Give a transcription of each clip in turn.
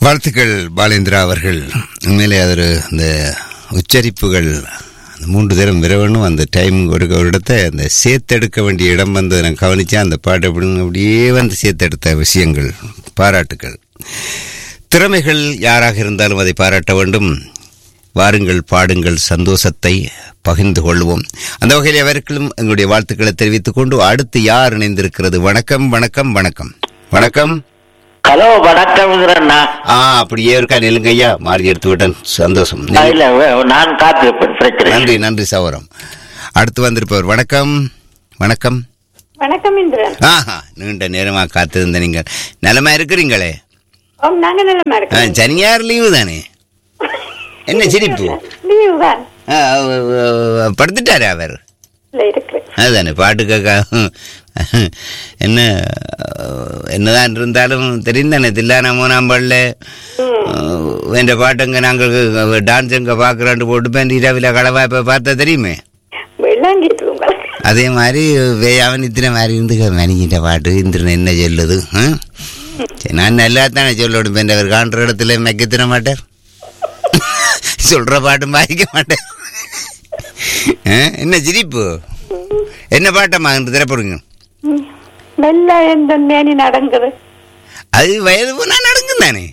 வாழ்த்துக்கள் பாலேந்திரா அவர்கள் உண்மையிலே அது ஒரு இந்த உச்சரிப்புகள் அந்த மூன்று தரம் விரவணும் அந்த டைம் கொடுக்க ஒரு இடத்த அந்த சேர்த்தெடுக்க வேண்டிய இடம் வந்து நான் கவனித்தேன் அந்த பாட்டு அப்படி அப்படியே வந்து சேர்த்தெடுத்த விஷயங்கள் பாராட்டுக்கள் திறமைகள் யாராக இருந்தாலும் அதை பாராட்ட வேண்டும் வாருங்கள் பாடுங்கள் சந்தோஷத்தை பகிர்ந்து கொள்வோம் அந்த வகையில் அவர்களும் எங்களுடைய வாழ்த்துக்களை தெரிவித்துக் கொண்டு அடுத்து யார் இணைந்திருக்கிறது வணக்கம் வணக்கம் வணக்கம் வணக்கம் ஹலோ வணக்கம் அண்ணா ஆ அப்படியே இருக்கா நெல்லுங்க ஐயா மாறி எடுத்து விட்டேன் சந்தோஷம் ஆ, இல்ல வே- நான் காத்திருப்பேன் பிரச்சனை இல்லை. நன்றி நன்றி சௌரம் அடுத்து வந்திருப்பவர் வணக்கம் வணக்கம் வணக்கம் இந்திரன் ஆஹா நீண்ட நேரமா காத்திருந்த நீங்கள் நலமா இருக்கிறீங்களே ஓம் நாங்க நல்லமா ஆ, இருக்கோம் சனியார் லீவு தானே என்ன சிரிப்பு லீவு தான் ஆ, அவ- அவ- படுத்துட்டாரே அவர் இல்ல இருக்கு அதுதானே பாட்டு கேட்க என்ன என்னதான் இருந்தாலும் தெரிந்தானே தில்லானா மூணாம்பள்ள என்ற பாட்டுங்க நாங்கள் டான்ஸ் எங்க பார்க்குறாண்டு போட்டு பேன் இரவில் களவா இப்போ பார்த்தா தெரியுமே வெள்ளாங்கிட்டு உங்களுக்கு அதே மாதிரி வேயாவன் இத்தனை மாதிரி இருந்து மணிக்கிட்ட பாட்டு இந்திரன் என்ன சொல்லுது ஆ? சரி, நான் நல்லா தானே சொல்லணும் பேன் அவர் காண்ற இடத்துல மெக்கத்தின மாட்டார் சொல்ற பாட்டும் பாதிக்க மாட்டார் ஆ? என்ன சிரிப்பு என்ன பாட்டம்மா என்று திறப்படுங்க ம். மெல்ல எந்த மேனி நடங்குது அது வயது போனா நடக்கும் தானே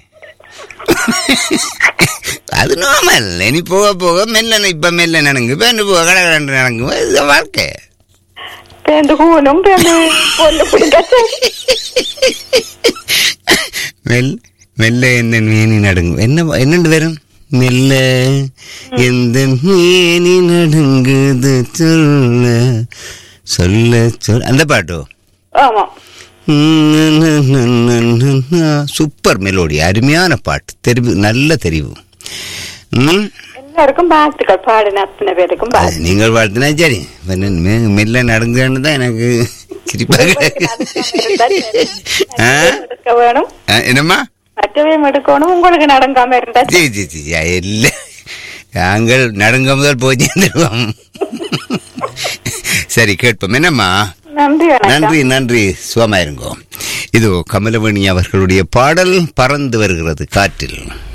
அது நார்மல் இனி போக போக மெல்ல இப்ப மெல்ல நடங்கு பேண்டு போக கடை கடை நடங்கும் இது வாழ்க்கை பேந்து கூணும் பேந்து பொண்ணு பிடிக்க மெல் மெல்ல என்ன மேனி நடுங்கும் என்ன என்னண்டு வரும் மெல்ல எந்த மேனி நடுங்குது சொல்ல சொல்ல சொல் அந்த பாட்டோ ஆமா சூப்பர் மெலோடி அருமையான பாட்டு தெரிவு நல்ல தெரிவு ம் எல்லாருக்கும் வாழ்த்துக்கள் பாடின அத்தனை பேருக்கும் அது வாழ்த்து நீங்கள் வாழ்த்தினா சரி இப்ப நான் மெ- மெல்ல நடங்கன்னு தான் எனக்கு சிரிப்பாக ஆ? எடுக்க வேணும் ஆ, என்னம்மா மற்றவையும் எடுக்கணும் உங்களுக்கு நடங்காம இருந்தா ஜி ஜி ஜி ஜி, இல்லை நாங்கள் நடுங்க முதல் போய் சேர்ந்துருவோம் சரி கேட்போம் என்னம்மா நன்றி வணக்கம் நன்றி நன்றி சுகமாயிருங்கோ இது கமலவணி அவர்களுடைய பாடல் பறந்து வருகிறது காற்றில்